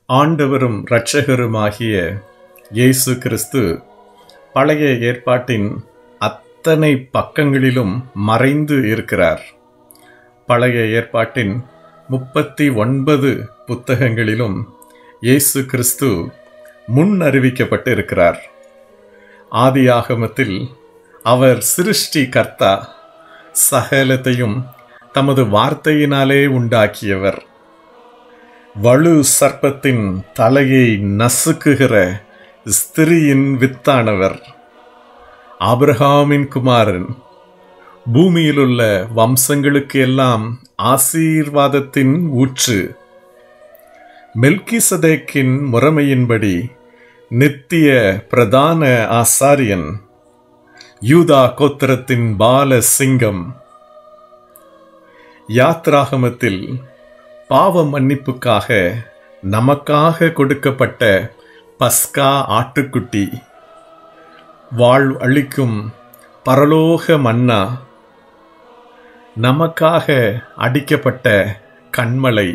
ஆண்டவரும் இரட்சகருமாகிய இயேசு கிறிஸ்து பழைய ஏற்பாட்டின் அத்தனை பக்கங்களிலும் மறைந்து இருக்கிறார் பழைய ஏற்பாட்டின் முப்பத்தி ஒன்பது புத்தகங்களிலும் இயேசு கிறிஸ்து முன் அறிவிக்கப்பட்டு இருக்கிறார் ஆதியாகமத்தில் அவர் சிருஷ்டி கர்த்தா சகலத்தையும் தமது வார்த்தையினாலே உண்டாக்கியவர் வலு சர்ப்பத்தின் தலையை நசுக்குகிற ஸ்திரியின் வித்தானவர் ஆபிரகாமின் குமாரன் பூமியிலுள்ள வம்சங்களுக்கு எல்லாம் ஆசீர்வாதத்தின் ஊற்று மெல்கிசதேக்கின் முறைமையின்படி நித்திய பிரதான ஆசாரியன் யூதா கோத்திரத்தின் பால சிங்கம் யாத்ராகமத்தில் பாவ மன்னிப்புக்காக நமக்காக கொடுக்கப்பட்ட பஸ்கா ஆட்டுக்குட்டி வாழ் அளிக்கும் பரலோக மன்னா நமக்காக அடிக்கப்பட்ட கண்மலை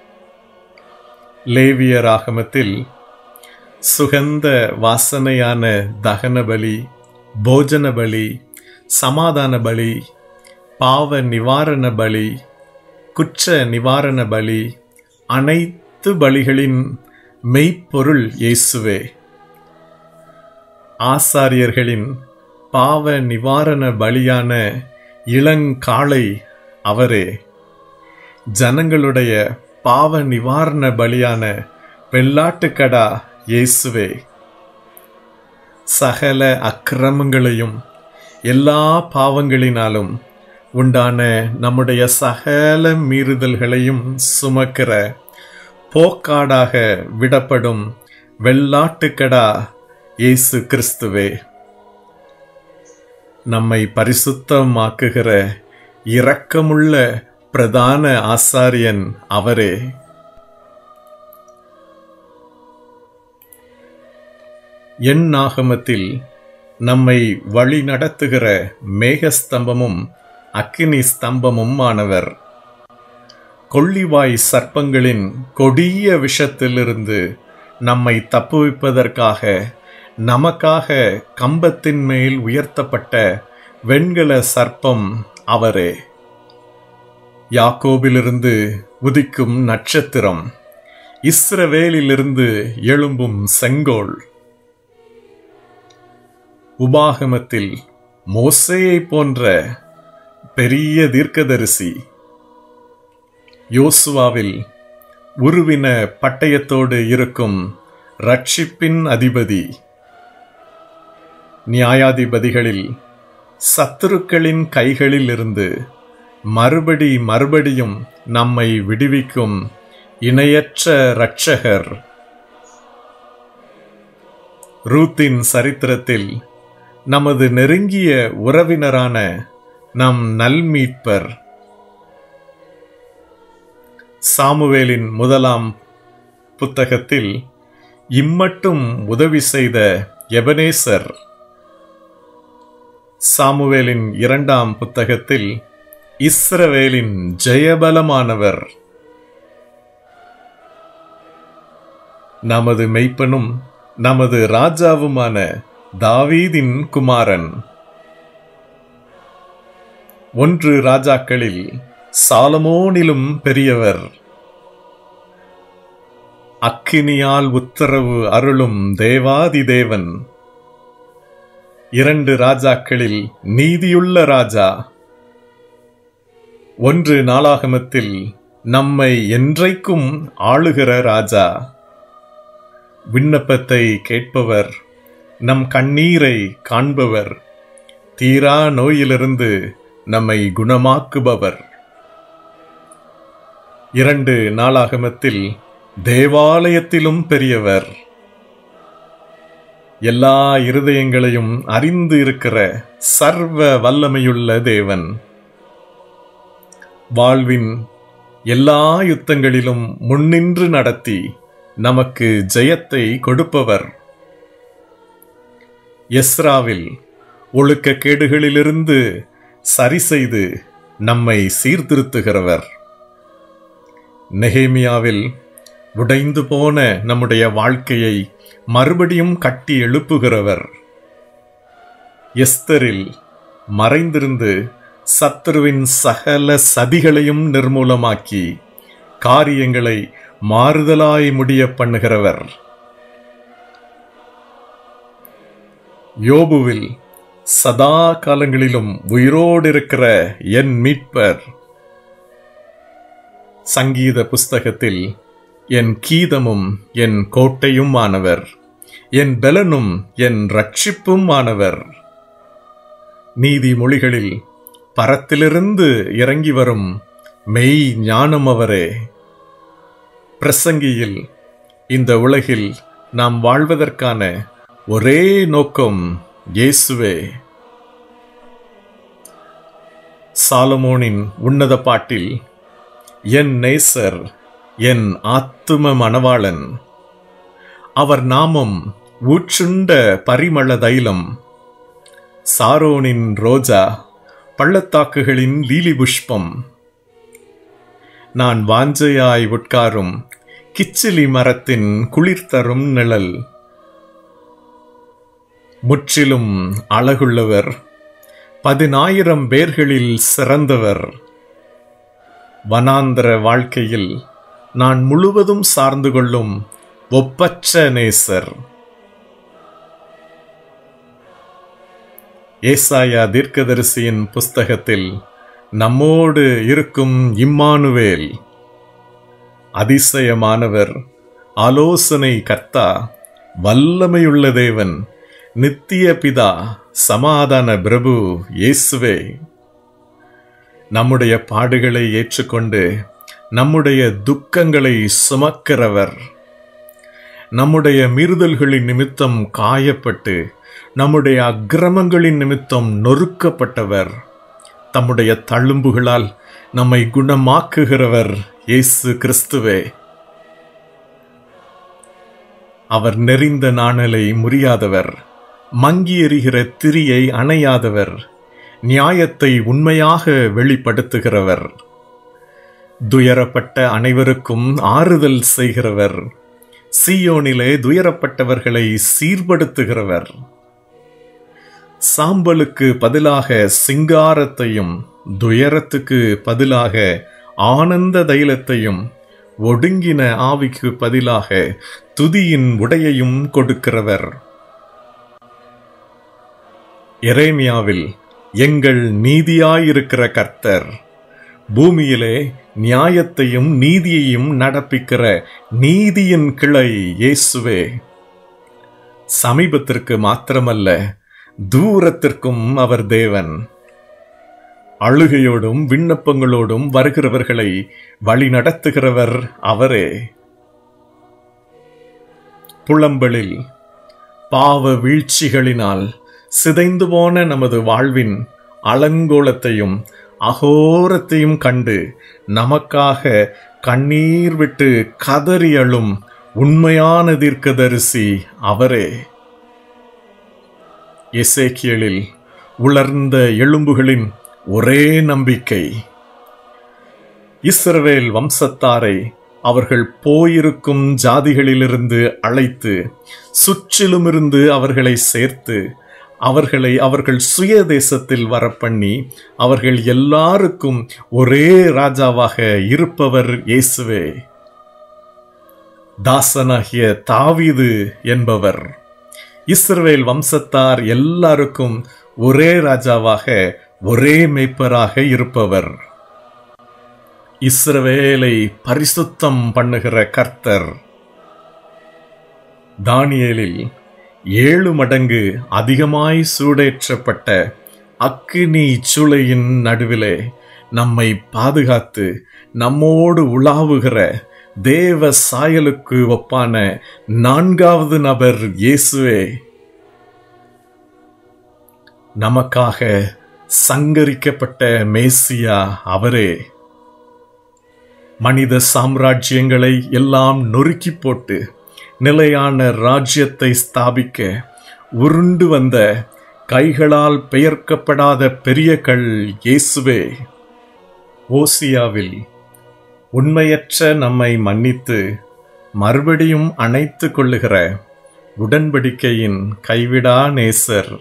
லேவியராகமத்தில் சுகந்த வாசனையான தகன பலி போஜன பலி சமாதான பலி பாவ நிவாரண பலி குற்ற நிவாரண பலி அனைத்து பலிகளின் மெய்ப்பொருள் இயேசுவே ஆசாரியர்களின் பாவ நிவாரண பலியான இளங்காளை அவரே ஜனங்களுடைய பாவ நிவாரண பலியான வெள்ளாட்டுக்கடா இயேசுவே சகல அக்கிரமங்களையும் எல்லா பாவங்களினாலும் உண்டான நம்முடைய சகல மீறுதல்களையும் சுமக்கிற போக்காடாக விடப்படும் வெள்ளாட்டுக்கடா இயேசு கிறிஸ்துவே நம்மை பரிசுத்தமாக்குகிற இரக்கமுள்ள பிரதான ஆசாரியன் அவரே என் நாகமத்தில் நம்மை வழி நடத்துகிற மேகஸ்தம்பமும் அக்கினி ஸ்தம்பமும் ஆனவர் கொள்ளிவாய் சர்ப்பங்களின் கொடிய விஷத்திலிருந்து நம்மை தப்புவிப்பதற்காக நமக்காக கம்பத்தின் மேல் உயர்த்தப்பட்ட வெண்கல சர்ப்பம் அவரே யாக்கோபிலிருந்து உதிக்கும் நட்சத்திரம் இஸ்ரவேலிலிருந்து எழும்பும் செங்கோல் உபாகமத்தில் மோசையை போன்ற பெரிய தீர்க்கதரிசி யோசுவாவில் உருவின பட்டயத்தோடு இருக்கும் ரட்சிப்பின் அதிபதி நியாயாதிபதிகளில் சத்துருக்களின் கைகளில் இருந்து மறுபடி மறுபடியும் நம்மை விடுவிக்கும் இணையற்ற இரட்சகர் ரூத்தின் சரித்திரத்தில் நமது நெருங்கிய உறவினரான நம் நல்மீட்பர் சாமுவேலின் முதலாம் புத்தகத்தில் இம்மட்டும் உதவி செய்த எபனேசர் சாமுவேலின் இரண்டாம் புத்தகத்தில் இஸ்ரவேலின் ஜெயபலமானவர் நமது மெய்ப்பனும் நமது ராஜாவுமான தாவீதின் குமாரன் ஒன்று ராஜாக்களில் சாலமோனிலும் பெரியவர் அக்கினியால் உத்தரவு அருளும் தேவாதி தேவன் இரண்டு ராஜாக்களில் நீதியுள்ள ராஜா ஒன்று நாளாகமத்தில் நம்மை என்றைக்கும் ஆளுகிற ராஜா விண்ணப்பத்தை கேட்பவர் நம் கண்ணீரை காண்பவர் தீரா நோயிலிருந்து நம்மை குணமாக்குபவர் இரண்டு நாளாகமத்தில் தேவாலயத்திலும் பெரியவர் எல்லா இருதயங்களையும் அறிந்து இருக்கிற சர்வ வல்லமையுள்ள தேவன் வாழ்வின் எல்லா யுத்தங்களிலும் முன்னின்று நடத்தி நமக்கு ஜெயத்தை கொடுப்பவர் எஸ்ராவில் ஒழுக்கக்கேடுகளிலிருந்து சரி செய்து நம்மை சீர்திருத்துகிறவர் நெகேமியாவில் உடைந்து போன நம்முடைய வாழ்க்கையை மறுபடியும் கட்டி எழுப்புகிறவர் எஸ்தரில் மறைந்திருந்து சத்துருவின் சகல சதிகளையும் நிர்மூலமாக்கி காரியங்களை மாறுதலாய் முடிய பண்ணுகிறவர் யோபுவில் சதா காலங்களிலும் உயிரோடு இருக்கிற என் மீட்பர் சங்கீத புஸ்தகத்தில் என் கீதமும் என் கோட்டையும் ஆனவர் என் பலனும் என் ரட்சிப்பும் ஆனவர் நீதிமொழிகளில் பரத்திலிருந்து இறங்கி வரும் மெய் ஞானம் அவரே பிரசங்கியில் இந்த உலகில் நாம் வாழ்வதற்கான ஒரே நோக்கம் இயேசுவே சாலமோனின் உன்னத பாட்டில் என் நேசர் என் ஆத்தும மணவாளன் அவர் நாமம் ஊற்றுண்ட பரிமள தைலம் சாரோனின் ரோஜா பள்ளத்தாக்குகளின் லீலி புஷ்பம் நான் வாஞ்சையாய் உட்காரும் கிச்சிலி மரத்தின் குளிர் தரும் நிழல் முற்றிலும் அழகுள்ளவர் பதினாயிரம் பேர்களில் சிறந்தவர் வனாந்தர வாழ்க்கையில் நான் முழுவதும் சார்ந்து கொள்ளும் ஒப்பற்ற நேசர் ஏசாயா தீர்க்கதரிசியின் புஸ்தகத்தில் நம்மோடு இருக்கும் இம்மானுவேல் அதிசயமானவர் ஆலோசனை கர்த்தா வல்லமையுள்ள தேவன் நித்திய பிதா சமாதான பிரபு இயேசுவே நம்முடைய பாடுகளை ஏற்றுக்கொண்டு நம்முடைய துக்கங்களை சுமக்கிறவர் நம்முடைய மீறுதல்களின் நிமித்தம் காயப்பட்டு நம்முடைய அக்கிரமங்களின் நிமித்தம் நொறுக்கப்பட்டவர் தம்முடைய தழும்புகளால் நம்மை குணமாக்குகிறவர் இயேசு கிறிஸ்துவே அவர் நெறிந்த நாணலை முறியாதவர் மங்கி எறிகிற திரியை அணையாதவர் நியாயத்தை உண்மையாக வெளிப்படுத்துகிறவர் துயரப்பட்ட அனைவருக்கும் ஆறுதல் செய்கிறவர் சீயோனிலே துயரப்பட்டவர்களை சீர்படுத்துகிறவர் சாம்பலுக்கு பதிலாக சிங்காரத்தையும் துயரத்துக்கு பதிலாக ஆனந்த தைலத்தையும் ஒடுங்கின ஆவிக்கு பதிலாக துதியின் உடையையும் கொடுக்கிறவர் எரேமியாவில் எங்கள் நீதியாயிருக்கிற கர்த்தர் பூமியிலே நியாயத்தையும் நீதியையும் நடப்பிக்கிற நீதியின் கிளை இயேசுவே சமீபத்திற்கு மாத்திரமல்ல தூரத்திற்கும் அவர் தேவன் அழுகையோடும் விண்ணப்பங்களோடும் வருகிறவர்களை வழி நடத்துகிறவர் அவரே புலம்பலில் பாவ வீழ்ச்சிகளினால் சிதைந்து போன நமது வாழ்வின் அலங்கோலத்தையும் அகோரத்தையும் கண்டு நமக்காக கண்ணீர் விட்டு கதறி அழும் உண்மையான தீர்க்கதரிசி அவரே எசேக்கியலில் உலர்ந்த எலும்புகளின் ஒரே நம்பிக்கை இஸ்ரவேல் வம்சத்தாரை அவர்கள் போயிருக்கும் ஜாதிகளிலிருந்து அழைத்து சுற்றிலுமிருந்து அவர்களை சேர்த்து அவர்களை அவர்கள் சுய தேசத்தில் வரப்பண்ணி அவர்கள் எல்லாருக்கும் ஒரே ராஜாவாக இருப்பவர் இயேசுவே தாசனாகிய தாவீது என்பவர் இஸ்ரவேல் வம்சத்தார் எல்லாருக்கும் ஒரே ராஜாவாக ஒரே மேய்ப்பராக இருப்பவர் இஸ்ரவேலை பரிசுத்தம் பண்ணுகிற கர்த்தர் தானியேலில் ஏழு மடங்கு அதிகமாய் சூடேற்றப்பட்ட அக்கினி சூளையின் நடுவிலே நம்மை பாதுகாத்து நம்மோடு உலாவுகிற தேவ சாயலுக்கு ஒப்பான நான்காவது நபர் இயேசுவே நமக்காக சங்கரிக்கப்பட்ட மேசியா அவரே மனித சாம்ராஜ்யங்களை எல்லாம் நொறுக்கி போட்டு நிலையான ராஜ்யத்தை ஸ்தாபிக்க உருண்டு வந்த கைகளால் பெயர்க்கப்படாத பெரிய கல் இயேசுவே ஓசியாவில் உண்மையற்ற நம்மை மன்னித்து மறுபடியும் அணைத்து கொள்ளுகிற உடன்படிக்கையின் கைவிடா நேசர்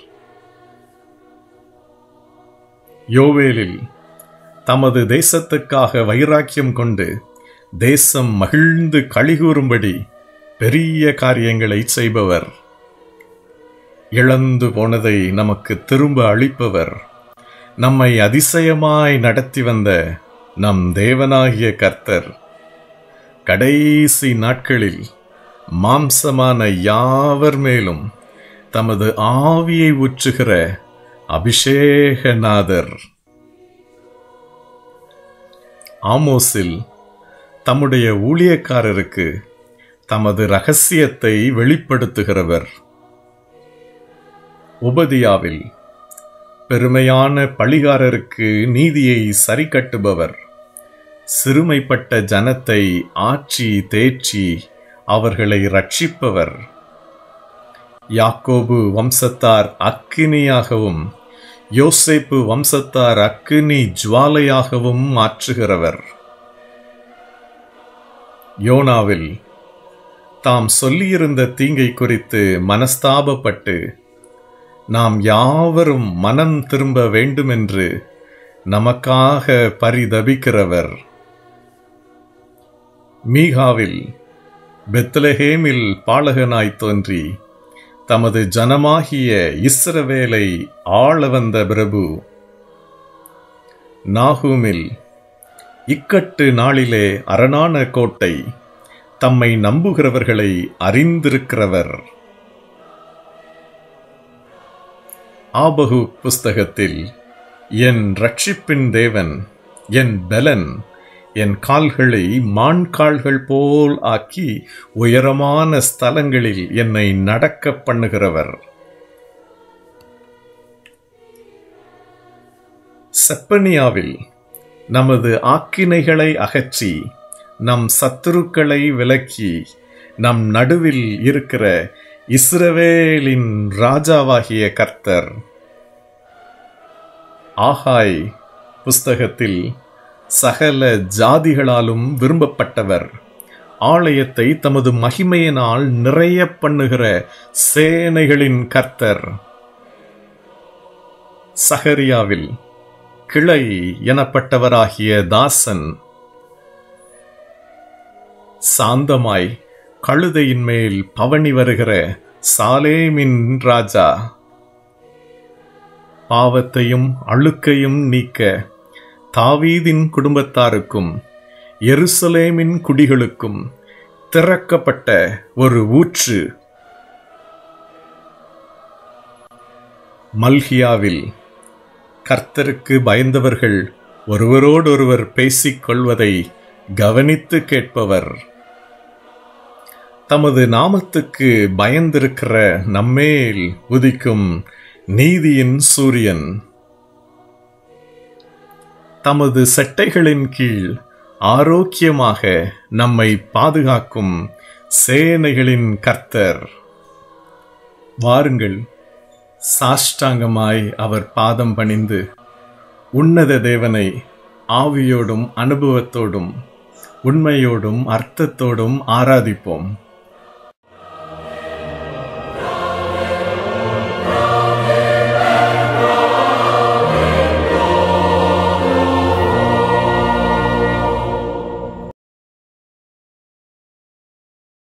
யோவேலில் தமது தேசத்துக்காக வைராக்கியம் கொண்டு தேசம் மகிழ்ந்து கழிகூறும்படி பெரிய காரியங்களை செய்பவர் இழந்து போனதை நமக்கு திரும்ப அளிப்பவர் நம்மை அதிசயமாய் நடத்தி வந்த நம் தேவனாகிய கர்த்தர் கடைசி நாட்களில் மாம்சமான யாவர் மேலும் தமது ஆவியை ஊற்றுகிற அபிஷேகநாதர் ஆமோஸில் தம்முடைய ஊழியக்காரருக்கு தமது ரகசியத்தை வெளிப்படுத்துகிறவர் உபதியாவில் பெருமையான பழிகாரருக்கு நீதியை சரிக்கட்டுபவர் சிறுமைப்பட்ட ஜனத்தை ஆட்சி தேற்றி அவர்களை ரட்சிப்பவர் யாக்கோபு வம்சத்தார் அக்கினியாகவும் யோசேப்பு வம்சத்தார் அக்கினி ஜுவாலையாகவும் மாற்றுகிறவர் யோனாவில் தாம் சொல்லியிருந்த தீங்கை குறித்து மனஸ்தாபப்பட்டு நாம் யாவரும் மனம் திரும்ப வேண்டுமென்று நமக்காக பரிதபிக்கிறவர் மீகாவில் பெத்லஹேமில் பாலகனாய் தோன்றி தமது ஜனமாகிய இஸ்ரவேலை ஆள வந்த பிரபு நாகூமில் இக்கட்டு நாளிலே அரணான கோட்டை தம்மை நம்புகிறவர்களை அறிந்திருக்கிறவர் ஆபகு புஸ்தகத்தில் என் ரட்சிப்பின் தேவன் என் பலன் என் கால்களை மான் கால்கள் போல் ஆக்கி உயரமான ஸ்தலங்களில் என்னை நடக்க பண்ணுகிறவர் செப்பனியாவில் நமது ஆக்கினைகளை அகற்றி நம் சத்துருக்களை விலக்கி நம் நடுவில் இருக்கிற இஸ்ரவேலின் ராஜாவாகிய கர்த்தர் ஆகாய் புஸ்தகத்தில் சகல ஜாதிகளாலும் விரும்பப்பட்டவர் ஆலயத்தை தமது மகிமையினால் நிறைய பண்ணுகிற சேனைகளின் கர்த்தர் சகரியாவில் கிளை எனப்பட்டவராகிய தாசன் சாந்தமாய் கழுதையின் மேல் பவனி வருகிற சாலேமின் ராஜா பாவத்தையும் அழுக்கையும் நீக்க தாவீதின் குடும்பத்தாருக்கும் எருசலேமின் குடிகளுக்கும் திறக்கப்பட்ட ஒரு ஊற்று மல்கியாவில் கர்த்தருக்கு பயந்தவர்கள் ஒருவரோடொருவர் பேசிக் கொள்வதை கவனித்து கேட்பவர் தமது நாமத்துக்கு பயந்திருக்கிற நம்மேல் உதிக்கும் நீதியின் சூரியன் தமது செட்டைகளின் கீழ் ஆரோக்கியமாக நம்மை பாதுகாக்கும் சேனைகளின் கர்த்தர் வாருங்கள் சாஷ்டாங்கமாய் அவர் பாதம் பணிந்து உன்னத தேவனை ஆவியோடும் அனுபவத்தோடும் உண்மையோடும் அர்த்தத்தோடும் ஆராதிப்போம்